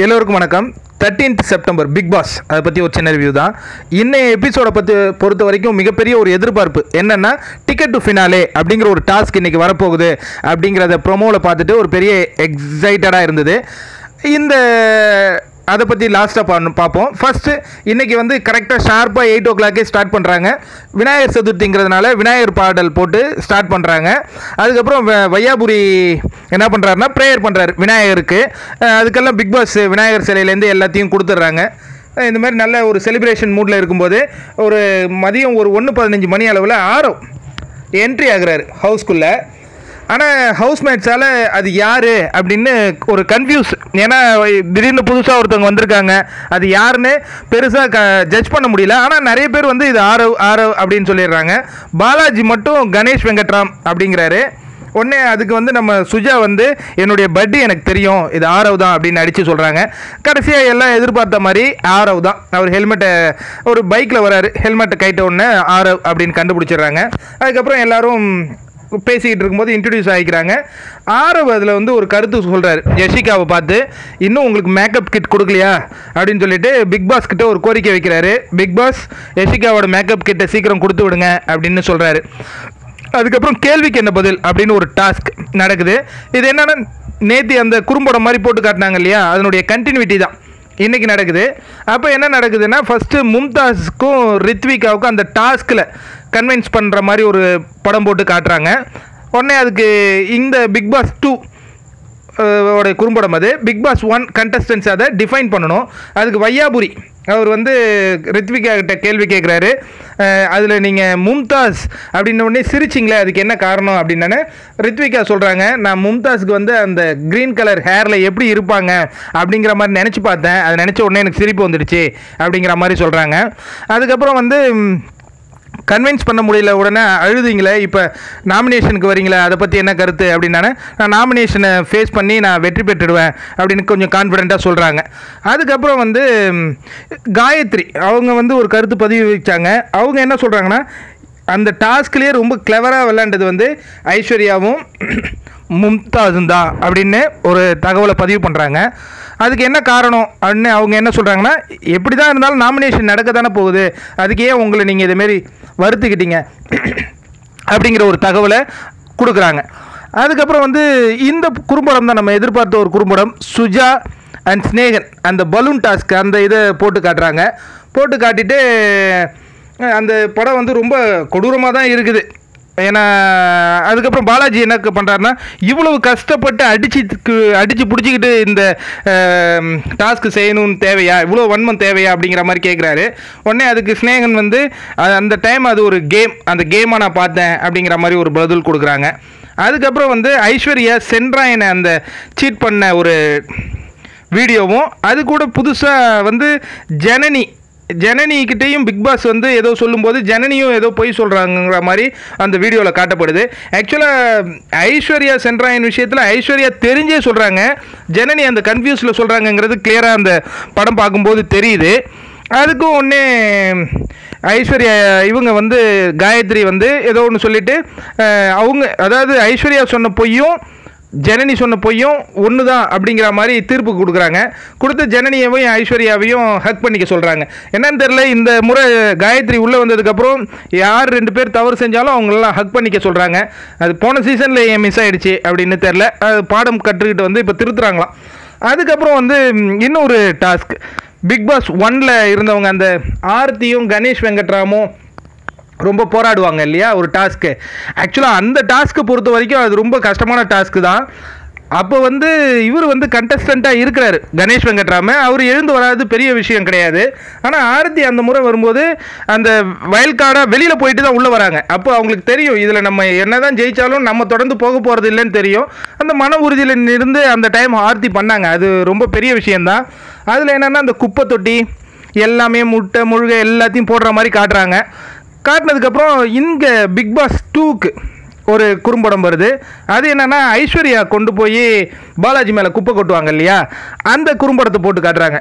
எல்லோருக்கும் வணக்கம் thirteenth September big pass அதை பற்றி ஒரு சின்ன ரிவ்யூ தான் இன்னைய எபிசோடை பற்றி பொறுத்த வரைக்கும் மிகப்பெரிய ஒரு எதிர்பார்ப்பு என்னென்னா டிக்கெட் டு ஃபினாலே அப்படிங்கிற ஒரு டாஸ்க் இன்றைக்கி வரப்போகுது அப்படிங்கிறத ப்ரொமோவில் பார்த்துட்டு ஒரு பெரிய எக்ஸைட்டடாக இருந்தது இந்த அதை பற்றி லாஸ்ட்டாக பா பார்ப்போம் ஃபஸ்ட்டு இன்றைக்கி வந்து கரெக்டாக ஷார்ப்பாக எயிட் ஓ கிளாக்கே ஸ்டார்ட் பண்ணுறாங்க விநாயகர் சதுர்த்திங்கிறதுனால விநாயகர் பாடல் போட்டு ஸ்டார்ட் பண்ணுறாங்க அதுக்கப்புறம் வ- வையாபுரி என்ன பண்ணுறாருன்னா ப்ரேயர் பண்ணுறாரு விநாயகருக்கு அஹ் அதுக்கெல்லாம் பிக் பாஸ் விநாயகர் சிலையிலேருந்து எல்லாத்தையும் கொடுத்துட்றாங்க அஹ் இந்த மாதிரி நல்ல ஒரு செலிப்ரேஷன் மூடில் இருக்கும்போது ஒரு மதியம் ஒரு ஒன்று பதினஞ்சு மணி அளவில் ஆரோ என்ட்ரி ஆகுறாரு ஹவுஸ்குள்ளே ஆனால் ஹவுஸ்மேட்ஸால் அது யார் அப்படின்னு ஒரு கன்ஃபியூஸ் ஏன்னா திடீர்னு புதுசாக ஒருத்தவங்க வந்திருக்காங்க அது யாருன்னு பெருசாக க ஜட்ஜ் பண்ண முடியல ஆனால் நிறைய பேர் வந்து இது ஆரவ் ஆரவ் அப்படின்னு சொல்லிடுறாங்க பாலாஜி மட்டும் கணேஷ் வெங்கட்ராம் அப்படிங்கிறாரு உடனே அதுக்கு வந்து நம்ம சுஜா வந்து என்னுடைய பட்டி எனக்கு தெரியும் இது ஆரவ் தான் அப்படின்னு அடித்து சொல்கிறாங்க கடைசியாக எல்லாம் எதிர்பார்த்த மாதிரி ஆரவ் தான் அவர் ஹெல்மெட்டை ஒரு பைக்கில் வராரு ஹெல்மெட்டை கைட்ட உடனே ஆரவ் அப்படின்னு கண்டுபிடிச்சிடுறாங்க அதுக்கப்புறம் எல்லாரும் பேசிக்கிட்டு இருக்கும்போது இன்ட்ரடியூஸ் ஆகிக்கிறாங்க ஆரவ் அதில் வந்து ஒரு கருத்து சொல்கிறாரு யஷிகாவை பார்த்து இன்னும் உங்களுக்கு மேக்கப் கிட் கொடுக்கலையா அப்படின்னு சொல்லிட்டு பிக் பாஸ் கிட்ட ஒரு கோரிக்கை வைக்கிறாரு பிக் பாஸ் யஷிகாவோட மேக்கப் கிட்டை சீக்கிரம் கொடுத்து விடுங்க அப்படின்னு சொல்கிறாரு அதுக்கப்புறம் கேள்விக்கு என்ன பதில் அப்படின்னு ஒரு டாஸ்க் நடக்குது இது என்னன்னா நேத்தி அந்த குறும்படம் மாதிரி போட்டு காட்டினாங்க இல்லையா அதனுடைய கண்டினியூட்டி தான் இன்னைக்கு நடக்குது அப்போ என்ன நடக்குதுன்னா ஃபஸ்ட்டு மும்தாஸுக்கும் ரித்விகாவுக்கும் அந்த டாஸ்கில் கன்வின்ஸ் பண்ணுற மாதிரி ஒரு படம் போட்டு காட்டுறாங்க உடனே அதுக்கு இந்த பிக் பாஸ் டூ ஓட குறும்படம் அது பிக் பாஸ் ஒன் கண்டஸ்டன்ஸ் அதை டிஃபைன் பண்ணணும் அதுக்கு வையாபுரி அவர் வந்து ரித்விகா கிட்ட கேள்வி கேட்குறாரு அதில் நீங்கள் மும்தாஸ் அப்படின்ன உடனே சிரிச்சிங்களே அதுக்கு என்ன காரணம் அப்படின்னு ரித்விகா சொல்கிறாங்க நான் மும்தாஸுக்கு வந்து அந்த க்ரீன் கலர் ஹேரில் எப்படி இருப்பாங்க அப்படிங்கிற மாதிரி நினச்சி பார்த்தேன் அதை நினச்ச உடனே எனக்கு சிரிப்பு வந்துடுச்சு அப்படிங்கிற மாதிரி சொல்கிறாங்க அதுக்கப்புறம் வந்து ம், கன்வின்ஸ் பண்ண முடியல உடனே அழுதிங்களே இப்போ நாமினேஷனுக்கு வரீங்களே அதை பற்றி என்ன கருத்து அப்படின்னானே நான் நாமினேஷனை ஃபேஸ் பண்ணி நான் வெற்றி பெற்றுடுவேன் அப்படின்னு கொஞ்சம் கான்ஃபிடெண்ட்டாக சொல்கிறாங்க அதுக்கப்புறம் வந்து ம், காயத்ரி அவங்க வந்து ஒரு கருத்து பதிவு வச்சாங்க அவங்க என்ன சொல்கிறாங்கன்னா அந்த டாஸ்க்லேயே ரொம்ப கிளவராக விளையாண்டது வந்து ஐஸ்வர்யாவும் மும்தாஸும் தான் அப்படின்னு ஒரு தகவலை பதிவு பண்ணுறாங்க அதுக்கு என்ன காரணம் அப்படின்னு அவங்க என்ன சொல்கிறாங்கன்னா எப்படி தான் இருந்தாலும் நாமினேஷன் நடக்க தானே போகுது அதுக்கு ஏன் உங்களை நீங்கள் இதேமாரி வருத்திக்கிட்டீங்க அப்படிங்கிற ஒரு தகவலை கொடுக்குறாங்க அதுக்கப்புறம் வந்து இந்த குறும்படம் தான் நம்ம எதிர்பார்த்த ஒரு குறும்படம் சுஜா அண்ட் ஸ்னேகன் அந்த பலூன் டாஸ்க் அந்த இதை போட்டு காட்டுறாங்க போட்டு காட்டிட்டு அஹ், அந்த படம் வந்து ரொம்ப கொடூரமாக தான் இருக்குது ஏன்னா அதுக்கப்புறம் பாலாஜி என்ன பண்ணுறாருன்னா இவ்வளவு கஷ்டப்பட்டு அடிச்சு அடித்து பிடிச்சிக்கிட்டு இந்த டாஸ்க் செய்யணும்னு தேவையா இவ்வளோ வன்மம் தேவையா அப்படிங்கிற மாதிரி கேட்குறாரு உடனே அதுக்கு ஸ்னேகன் வந்து அஹ், அந்த டைம் அது ஒரு கேம் அந்த கேமாக நான் பார்த்தேன் அப்படிங்கிற மாதிரி ஒரு பதில் கொடுக்குறாங்க அதுக்கப்புறம் வந்து ஐஸ்வர்யா சென்ட்ராயனை அந்த சீட் பண்ண ஒரு வீடியோவும் அது கூட புதுசாக வந்து ஜனனி ஜனனிக்கிட்டேயும் பிக் பாஸ் வந்து ஏதோ சொல்லும்போது ஜனனியும் ஏதோ பொய் சொல்கிறாங்கிற மாதிரி அந்த வீடியோவில் காட்டப்படுது ஆக்சுவலாக ஐஸ்வர்யா சென்ட்ராயன் விஷயத்தில் ஐஸ்வர்யா தெரிஞ்சே சொல்கிறாங்க ஜனனி அந்த கன்ஃபியூஸில் சொல்கிறாங்கங்கிறது கிளியராக அந்த படம் பார்க்கும்போது தெரியுது அதுக்கும் ஒன்றே ஐஸ்வர்யா இவங்க வந்து காயத்ரி வந்து ஏதோ ஒன்று சொல்லிட்டு அஹ், அவங்க அதாவது ஐஸ்வர்யா சொன்ன பொய்யும் ஜனனி சொன்ன பொய்யும் ஒன்று தான் அப்படிங்கிற மாதிரி தீர்ப்பு கொடுக்குறாங்க கொடுத்து ஜனனியையும் ஐஸ்வர்யாவையும் ஹக் பண்ணிக்க சொல்கிறாங்க என்னன்னு தெரில இந்த முறை காயத்ரி உள்ளே வந்ததுக்கப்புறம் யார் ரெண்டு பேர் தவறு செஞ்சாலும் அவங்களெல்லாம் ஹக் பண்ணிக்க சொல்கிறாங்க அது போன சீசனில் ஏன் மிஸ் ஆயிடுச்சு அப்படின்னு தெரில அது பாடம் கற்றுக்கிட்டு வந்து இப்போ திருத்துறாங்களாம் அதுக்கப்புறம் வந்து ம், இன்னொரு டாஸ்க் பிக் பாஸ் ஒன்ல இருந்தவங்க அந்த ஆர்த்தியும் கணேஷ் வெங்கட்ராமும் ரொம்ப போராடுவாங்க இல்லையா ஒரு டாஸ்க்கு ஆக்சுவலாக அந்த டாஸ்க்கை பொறுத்த வரைக்கும் அது ரொம்ப கஷ்டமான டாஸ்க்கு தான் அப்போ வந்து இவர் வந்து கண்டஸ்டண்ட்டாக இருக்கிறாரு கணேஷ் வெங்கட்ராம அவர் எழுந்து வராது பெரிய விஷயம் கிடையாது ஆனால் ஆரத்தி அந்த முறை வரும்போது அந்த வயல்காடாக வெளியில் போயிட்டு தான் உள்ளே வராங்க அப்போ அவங்களுக்கு தெரியும் இதில் நம்ம என்ன தான் ஜெயிச்சாலும் நம்ம தொடர்ந்து போக போகிறது இல்லைன்னு தெரியும் அந்த மன உறுதியில் இருந்து அந்த டைம் ஆர்த்தி பண்ணாங்க அது ரொம்ப பெரிய விஷயந்தான் அதில் என்னென்னா அந்த குப்பை தொட்டி எல்லாமே முட்டை முழுகை எல்லாத்தையும் போடுற மாதிரி காட்டுறாங்க காட்டினதுக்கப்புறம் இங்கே பிக் பாஸ் டூக்கு ஒரு குறும்படம் வருது அது என்னன்னா ஐஸ்வர்யா கொண்டு போய் பாலாஜி மேலே குப்பை கொட்டுவாங்க இல்லையா அந்த குறும்படத்தை போட்டு காட்டுறாங்க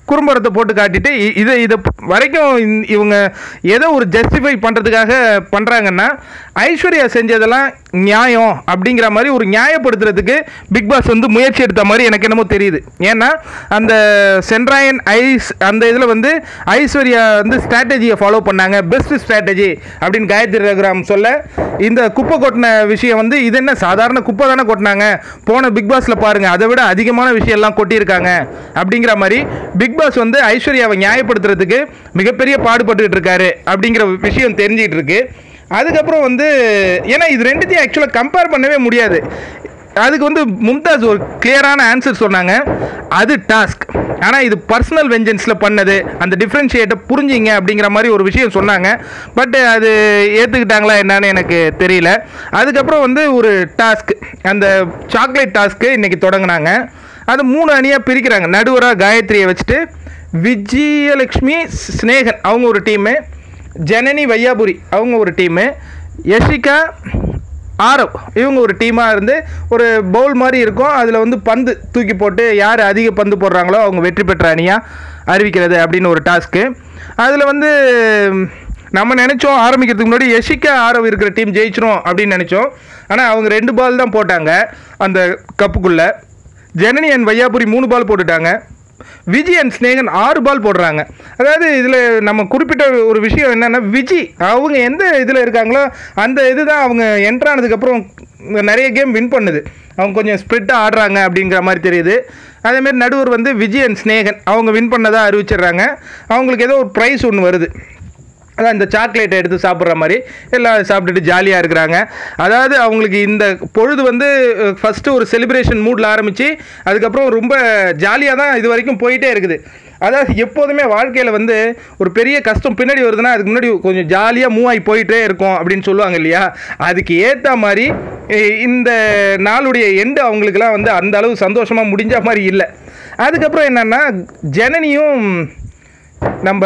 குறும்படத்தை போட்டு காட்டிட்டு இ- இதை இதை வரைக்கும் இந்த- இவங்க ஏதோ ஒரு ஜஸ்டிஃபை பண்ணுறதுக்காக பண்ணுறாங்கன்னா ஐஸ்வர்யா செஞ்சதெல்லாம் நியாயம் அப்படிங்கிற மாதிரி ஒரு நியாயப்படுத்துறதுக்கு பிக் பாஸ் வந்து முயற்சி எடுத்த மாதிரி எனக்கு என்னமோ தெரியுது ஏன்னா அந்த சென்ட்ராயன் ஐஸ் அந்த இதில் வந்து ஐஸ்வர்யா வந்து ஸ்ட்ராட்டஜியை ஃபாலோ பண்ணாங்க பெஸ்ட் ஸ்ட்ராட்டஜி அப்படின்னு காயத்ரி ரகுராம் சொல்ல இந்த குப்பை கொட்டின விஷயம் வந்து இது என்ன சாதாரண குப்பை தானே கொட்டினாங்க போன பிக் பாஸில் பாருங்கள் அதை விட அதிகமான விஷயம்லாம் கொட்டியிருக்காங்க அப்படிங்கிற மாதிரி பிக் பாஸ் வந்து ஐஸ்வர்யாவை நியாயப்படுத்துறதுக்கு மிகப்பெரிய பாடுபட்டுக்கிட்டு இருக்காரு அப்படிங்கிற விஷயம் தெரிஞ்சிட்டு இருக்கு அதுக்கப்புறம் வந்து ஏன்னா இது ரெண்டுத்தையும் ஆக்சுவலாக கம்பேர் பண்ணவே முடியாது அதுக்கு வந்து மும்தாஸ் ஒரு கிளியரான ஆன்சர் சொன்னாங்க அது டாஸ்க் ஆனால் இது பர்சனல் வெஞ்சன்ஸில் பண்ணது அந்த டிஃப்ரென்ஷியேட்டை புரிஞ்சிங்க அப்படிங்கிற மாதிரி ஒரு விஷயம் சொன்னாங்க பட் அது ஏற்றுக்கிட்டாங்களா என்னன்னு எனக்கு தெரியல அதுக்கப்புறம் வந்து ஒரு டாஸ்க் அந்த சாக்லேட் டாஸ்க்கு இன்றைக்கி தொடங்கினாங்க அது மூணு அணியாக பிரிக்கிறாங்க நடுவராக காயத்ரியை வச்சுட்டு விஜயலக்ஷ்மி ஸ்னேகன் அவங்க ஒரு டீமு ஜனனி வையாபுரி அவங்க ஒரு டீமு யஷிகா ஆரவ் இவங்க ஒரு டீமாக இருந்து ஒரு பவுல் மாதிரி இருக்கும் அதில் வந்து பந்து தூக்கி போட்டு யார் அதிக பந்து போடுறாங்களோ அவங்க வெற்றி பெற்ற அணியாக அறிவிக்கிறது அப்படின்னு ஒரு டாஸ்க்கு அதில் வந்து நம்ம நினச்சோம் ஆரம்பிக்கிறதுக்கு முன்னாடி யஷிகா ஆரவ் இருக்கிற டீம் ஜெயிச்சிரும் அப்படின்னு நினச்சோம் ஆனால் அவங்க ரெண்டு பால் தான் போட்டாங்க அந்த கப்புக்குள்ளே ஜனனி அண்ட் வையாபுரி மூணு பால் போட்டுட்டாங்க விஜய் அண்ட் ஸ்னேகன் ஆறு பால் போடுறாங்க அதாவது இதில் நம்ம குறிப்பிட்ட ஒரு விஷயம் என்னென்னா விஜய் அவங்க எந்த இதில் இருக்காங்களோ அந்த இதுதான் அவங்க என்ட்ரு ஆனதுக்கப்புறம் நிறைய கேம் வின் பண்ணுது அவங்க கொஞ்சம் ஸ்ப்ரிட்டாக ஆடுறாங்க அப்படிங்கிற மாதிரி தெரியுது அதேமாரி நடுவர் வந்து விஜய் அண்ட் ஸ்னேகன் அவங்க வின் பண்ணதாக அறிவிச்சிடுறாங்க அவங்களுக்கு ஏதோ ஒரு ப்ரைஸ் ஒன்று வருது அதான் இந்த சாக்லேட்டை எடுத்து சாப்பிட்ற மாதிரி எல்லாம் சாப்பிட்டுட்டு ஜாலியாக இருக்கிறாங்க அதாவது அவங்களுக்கு இந்த பொழுது வந்து ஃபஸ்ட்டு ஒரு செலிப்ரேஷன் மூடில் ஆரம்பித்து அதுக்கப்புறம் ரொம்ப ஜாலியாக தான் இது வரைக்கும் போயிட்டே இருக்குது அதாவது எப்போதுமே வாழ்க்கையில் வந்து ஒரு பெரிய கஷ்டம் பின்னாடி வருதுன்னா அதுக்கு முன்னாடி கொஞ்சம் ஜாலியாக மூவ் ஆகி போயிட்டே இருக்கும் அப்படின்னு சொல்லுவாங்க இல்லையா அதுக்கு ஏற்ற மாதிரி இ- இந்த நாளுடைய எண்டு அவங்களுக்குலாம் வந்து அந்த அளவு சந்தோஷமாக முடிஞ்ச மாதிரி இல்லை அதுக்கப்புறம் என்னென்னா ஜனனியும் நம்ம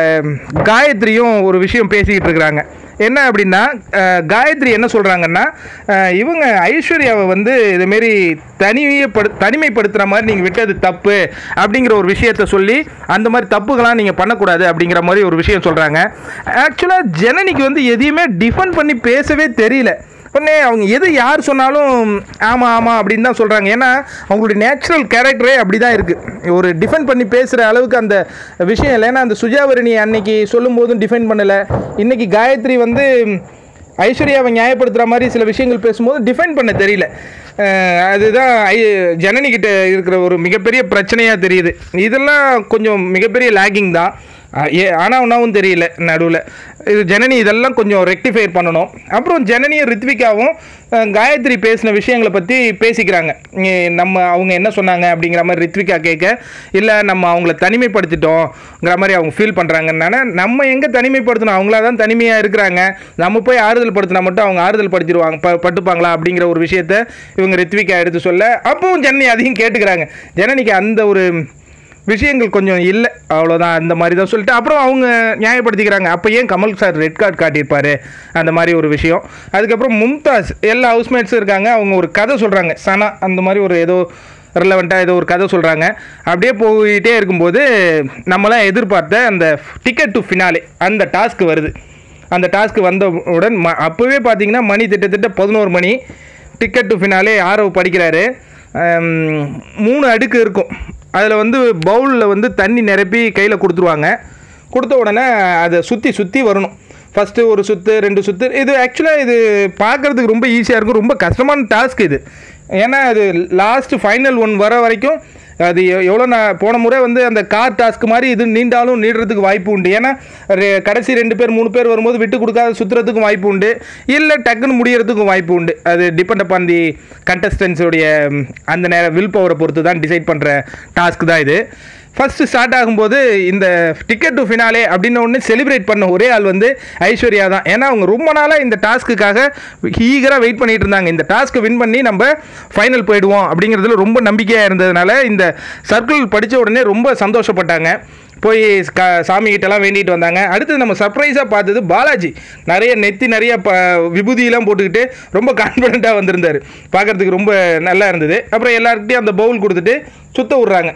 காயத்ரியும் ஒரு விஷயம் பேசிக்கிட்டு இருக்கிறாங்க என்ன அப்படின்னா அஹ், காயத்ரி என்ன சொல்கிறாங்கன்னா இவங்க ஐஸ்வர்யாவை வந்து இதுமாரி தனிமையப்படு தனிமைப்படுத்துகிற மாதிரி நீங்கள் விட்டது தப்பு அப்படிங்கிற ஒரு விஷயத்த சொல்லி அந்த மாதிரி தப்புகளாம் நீங்கள் பண்ணக்கூடாது அப்படிங்கிற மாதிரி ஒரு விஷயம் சொல்கிறாங்க ஆக்சுவலாக ஜனனிக்கு வந்து எதையுமே டிஃபெண்ட் பண்ணி பேசவே தெரியல உடனே அவங்க எது யார் சொன்னாலும் ஆமாம் ஆமாம் அப்படின்னு தான் சொல்கிறாங்க ஏன்னா அவங்களுடைய நேச்சுரல் கேரக்டரே அப்படி தான் இருக்குது ஒரு டிஃபெண்ட் பண்ணி பேசுகிற அளவுக்கு அந்த விஷயம் இல்லை ஏன்னா அந்த சுஜாவரணி அன்னைக்கு சொல்லும் போதும் டிஃபெண்ட் பண்ணலை இன்னைக்கு காயத்ரி வந்து ஐஸ்வர்யாவை நியாயப்படுத்துகிற மாதிரி சில விஷயங்கள் பேசும்போது டிஃபெண்ட் பண்ண தெரியல அஹ் அதுதான் ஐ ஜனனிக்கிட்ட இருக்கிற ஒரு மிகப்பெரிய பிரச்சனையாக தெரியுது இதெல்லாம் கொஞ்சம் மிகப்பெரிய லேகிங் தான் அஹ் ஏ ஆனால் ஒன்றாவும் தெரியல நடுவில் இது ஜனனி இதெல்லாம் கொஞ்சம் ரெக்டிஃபை பண்ணணும் அப்புறம் ஜனனியும் ரித்விகாவும் அஹ், காயத்ரி பேசின விஷயங்களை பற்றி பேசிக்கிறாங்க இ- நம்ம அவங்க என்ன சொன்னாங்க அப்படிங்கிற மாதிரி ரித்விகா கேட்க இல்லை நம்ம அவங்கள தனிமைப்படுத்திட்டோங்கிற மாதிரி அவங்க ஃபீல் பண்ணுறாங்கன்னால நம்ம எங்கே தனிமைப்படுத்தணும் அவங்களா தான் தனிமையாக இருக்கிறாங்க நம்ம போய் ஆறுதல் படுத்தினா மட்டும் அவங்க ஆறுதல் படுத்திடுவாங்க ப பட்டுப்பாங்களா அப்படிங்கிற ஒரு விஷயத்த இவங்க ரித்விகா எடுத்து சொல்ல அப்பவும் ஜனனி அதையும் கேட்டுக்கிறாங்க ஜனனிக்கு அந்த ஒரு விஷயங்கள் கொஞ்சம் இல்லை அவ்வளோதான் அந்த மாதிரி தான் சொல்லிட்டு அப்புறம் அவங்க நியாயப்படுத்திக்கிறாங்க அப்போ ஏன் கமல் சார் ரெட் கார்டு காட்டியிருப்பாரு அந்த மாதிரி ஒரு விஷயம் அதுக்கப்புறம் மும்தாஸ் எல்லா ஹவுஸ்மேட்ஸும் இருக்காங்க அவங்க ஒரு கதை சொல்கிறாங்க சனா அந்த மாதிரி ஒரு ஏதோ ரிலவெண்ட்டாக ஏதோ ஒரு கதை சொல்கிறாங்க அப்படியே போயிட்டே இருக்கும்போது நம்மளாம் எதிர்பார்த்த அந்த டிக்கெட் டு ஃபினாலே அந்த டாஸ்க் வருது அந்த டாஸ்க் வந்தவுடன் ம அப்போவே பார்த்தீங்கன்னா மணி திட்டத்தட்ட பதினோரு மணி டிக்கெட் டு ஃபினாலே ஆரவ் படிக்கிறாரு ஆம், மூணு அடுக்கு இருக்கும் அதில் வந்து பவுலில் வந்து தண்ணி நிரப்பி கையில் கொடுத்துருவாங்க கொடுத்த உடனே அதை சுற்றி சுற்றி வரணும் ஃபஸ்ட்டு ஒரு சுற்று ரெண்டு சுற்று இது ஆக்சுவலாக இது பார்க்குறதுக்கு ரொம்ப ஈஸியாக இருக்கும் ரொம்ப கஷ்டமான டாஸ்க் இது ஏன்னா அது லாஸ்ட் ஃபைனல் ஒன் வர வரைக்கும் அது எ- எவ்வளோ நான் போன முறை வந்து அந்த கார் டாஸ்க் மாதிரி இது நீண்டாலும் நீடுறதுக்கு வாய்ப்பு உண்டு ஏன்னா ரெ- கடைசி ரெண்டு பேர் மூணு பேர் வரும்போது விட்டு கொடுக்காத சுற்றுறதுக்கும் வாய்ப்பு உண்டு இல்லை டக்குன்னு முடியறதுக்கும் வாய்ப்பு உண்டு அது டிபெண்ட் அப்பான் தி கண்டஸ்டன்ஸோடைய அந்த நேரம் வில் பவரை பொறுத்து தான் டிசைட் பண்ணுற டாஸ்க் தான் இது ஃபஸ்ட்டு ஸ்டார்ட் ஆகும்போது இந்த டிக்கெட் டு ஃபினாலே அப்படின்னு ஒன்று செலிப்ரேட் பண்ண ஒரே ஆள் வந்து ஐஸ்வர்யா தான் ஏன்னா அவங்க ரொம்ப நாளாக இந்த டாஸ்க்குக்காக ஈகராக வெயிட் பண்ணிட்டு இருந்தாங்க இந்த டாஸ்க்கை வின் பண்ணி நம்ம ஃபைனல் போயிடுவோம் அப்படிங்கிறதுல ரொம்ப நம்பிக்கையாக இருந்ததுனால இந்த சர்க்கிள் படித்த உடனே ரொம்ப சந்தோஷப்பட்டாங்க போய் க சாமி கிட்டலாம் வேண்டிட்டு வந்தாங்க அடுத்தது நம்ம சர்ப்ரைஸாக பார்த்தது பாலாஜி நிறைய நெத்தி நிறைய ப விபூதியெல்லாம் போட்டுக்கிட்டு ரொம்ப கான்ஃபிடென்ட்டாக வந்திருந்தார் பார்க்கறதுக்கு ரொம்ப நல்லா இருந்தது அப்புறம் எல்லாருக்கிட்டையும் அந்த பவுல் கொடுத்துட்டு சுத்த விட்றாங்க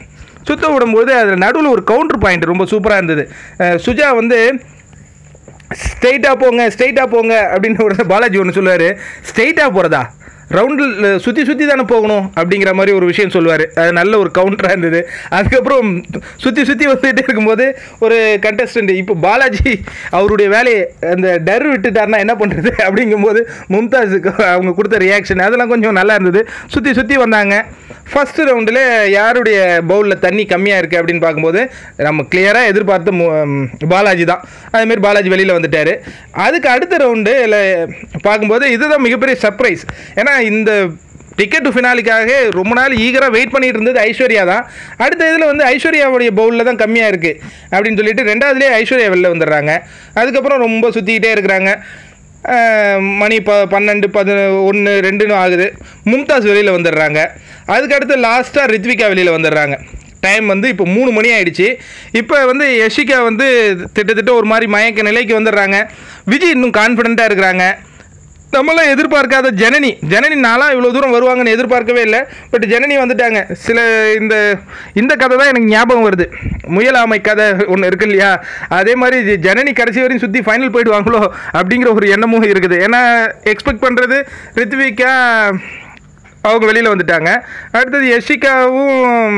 சுத்த விடும்போது அதில் நடுவில் ஒரு கவுண்டர் பாயிண்ட் ரொம்ப சூப்பராக இருந்தது அஹ் சுஜா வந்து ஸ்ட்ரெயிட்டாக போங்க ஸ்ட்ரெயிட்டாக போங்க அப்படின்னு ஒரு பாலாஜி ஒன்று சொல்லுவார் ஸ்ட்ரெயிட்டாக போகிறதா ரவுண்டில் சுற்றி சுற்றி தானே போகணும் அப்படிங்கிற மாதிரி ஒரு விஷயம் சொல்லுவார் அது நல்ல ஒரு கவுண்டராக இருந்தது அதுக்கப்புறம் சுற்றி சுற்றி வந்துகிட்டே இருக்கும்போது ஒரு கண்டஸ்டன்ட் இப்போ பாலாஜி அவருடைய வேலையை அந்த டர் விட்டுட்டாருன்னா என்ன பண்ணுறது அப்படிங்கும்போது மும்தாஸுக்கு அவங்க கொடுத்த ரியாக்ஷன் அதெல்லாம் கொஞ்சம் நல்லா இருந்தது சுற்றி சுற்றி வந்தாங்க ஃபர்ஸ்ட் ரவுண்டில் யாருடைய பவுலில் தண்ணி கம்மியாக இருக்குது அப்படின்னு பார்க்கும்போது நம்ம கிளியராக எதிர்பார்த்த மு- ம், பாலாஜி தான் அதேமாரி பாலாஜி வெளியில் வந்துட்டார் அதுக்கு அடுத்த ரவுண்டு பார்க்கும்போது இதுதான் மிகப்பெரிய சர்ப்ரைஸ் ஏன்னா இந்த டிக்கெட் டு ஃபினாலிக்காக ரொம்ப நாள் ஈகராக வெயிட் பண்ணிட்டு இருந்தது ஐஸ்வர்யா தான் அடுத்த இதில் வந்து ஐஸ்வர்யாவுடைய பவுலில் தான் கம்மியாக இருக்குது அப்படின்னு சொல்லிட்டு ரெண்டாவதுலேயே ஐஸ்வர்யா வெளில வந்துடுறாங்க அதுக்கப்புறம் ரொம்ப சுற்றிக்கிட்டே இருக்கிறாங்க அஹ் மணி ப பன்னெண்டு பதி ஒன்று ரெண்டுன்னு ஆகுது மும்தாஸ் வெளியில் வந்துடுறாங்க அதுக்கடுத்து லாஸ்ட்டாக ரித்விகா வெளியில் வந்துடுறாங்க டைம் வந்து இப்போ மூணு மணி ஆயிடுச்சு இப்போ வந்து யஷிகா வந்து திட்டத்தட்ட ஒரு மாதிரி மயக்க நிலைக்கு வந்துடுறாங்க விஜய் இன்னும் கான்ஃபிடென்ட்டாக இருக்கிறாங்க நம்மளாம் எதிர்பார்க்காத ஜனனி ஜனனி நாளாக இவ்வளோ தூரம் வருவாங்கன்னு எதிர்பார்க்கவே இல்லை பட் ஜனனி வந்துட்டாங்க சில இந்த இந்த கதை தான் எனக்கு ஞாபகம் வருது முயலாமை கதை ஒன்று இருக்கு இல்லையா அதே மாதிரி இது ஜனனி கடைசி வரையும் சுற்றி ஃபைனல் போயிடுவாங்களோ அப்படிங்கிற ஒரு எண்ணமும் இருக்குது ஏன்னா எக்ஸ்பெக்ட் பண்ணுறது ரித்விகா அவங்க வெளியில் வந்துட்டாங்க அடுத்தது யஷிகாவும்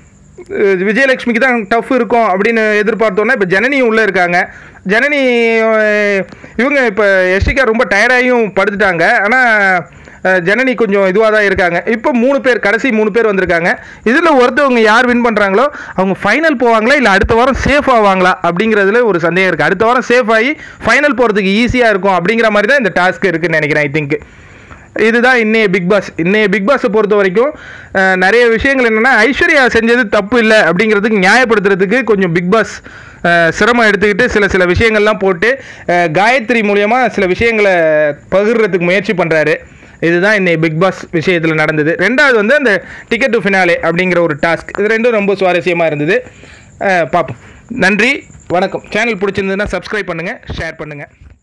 அஹ் விஜயலட்சுமிக்கு தான் டஃப் இருக்கும் அப்படின்னு எதிர்பார்த்தோன்னா இப்போ ஜனனியும் உள்ளே இருக்காங்க ஜனனி அஹ் இவங்க இப்போ யஷிகா ரொம்ப டயர்டாகியும் படுத்துட்டாங்க ஆனால் ஜனனி கொஞ்சம் இதுவாக தான் இருக்காங்க இப்போ மூணு பேர் கடைசி மூணு பேர் வந்திருக்காங்க இதில் ஒருத்தவங்க யார் வின் பண்ணுறாங்களோ அவங்க ஃபைனல் போவாங்களா இல்லை அடுத்த வாரம் சேஃப் ஆவாங்களா அப்படிங்கிறதுல ஒரு சந்தேகம் இருக்குது அடுத்த வாரம் சேஃப் ஆகி ஃபைனல் போகிறதுக்கு ஈஸியாக இருக்கும் அப்படிங்கிற மாதிரி தான் இந்த டாஸ்க் இருக்குன்னு நினைக்கிறேன் ஐ திங்க் இதுதான் இன்னைய பிக் பாஸ் இன்னைய பிக் பாஸை பொறுத்த வரைக்கும் அஹ், நிறைய விஷயங்கள் என்னென்னா ஐஸ்வர்யா செஞ்சது தப்பு இல்லை அப்படிங்கிறதுக்கு நியாயப்படுத்துறதுக்கு கொஞ்சம் பிக் பாஸ் அஹ், சிரமம் எடுத்துக்கிட்டு சில சில விஷயங்கள்லாம் போட்டு அஹ், காயத்ரி மூலியமாக சில விஷயங்களை பகிர்றதுக்கு முயற்சி பண்ணுறாரு இதுதான் இன்னைக்கு பிக் பாஸ் விஷயத்தில் நடந்தது ரெண்டாவது வந்து அந்த டிக்கெட் டு ஃபினாலே அப்படிங்கிற ஒரு டாஸ்க் இது ரெண்டும் ரொம்ப சுவாரஸ்யமாக இருந்தது அஹ், பார்ப்போம் நன்றி வணக்கம் சேனல் பிடிச்சிருந்ததுன்னா சப்ஸ்கிரைப் பண்ணுங்கள் ஷேர் பண்ணுங்கள்